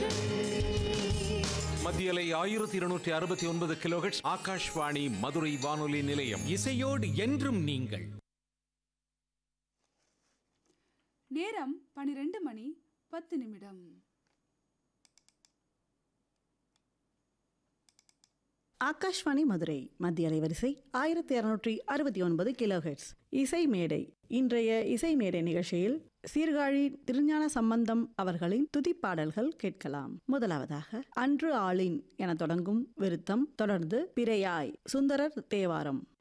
மத்தியலை ஆயிரத்தி இருநூற்றி அறுபத்தி ஒன்பது கிலோஹெட்ஸ் ஆகாஷ்வாணி மதுரை வானொலி நிலையம் இசையோடு என்றும் நீங்கள் நேரம் பனிரெண்டு மணி பத்து நிமிடம் ஆகாஷ்வாணி மதுரை மத்திய அலைவரிசை ஆயிரத்தி இருநூற்றி அறுபத்தி ஒன்பது கிலோஹெட்ஸ் இசை மேடை இன்றைய இசை மேடை நிகழ்ச்சியில் சீர்காழி திருஞான சம்பந்தம் அவர்களின் துதிப்பாடல்கள் கேட்கலாம் முதலாவதாக அன்று ஆளின் என தொடங்கும் விருத்தம் தொடர்ந்து பிறையாய் சுந்தரர் தேவாரம்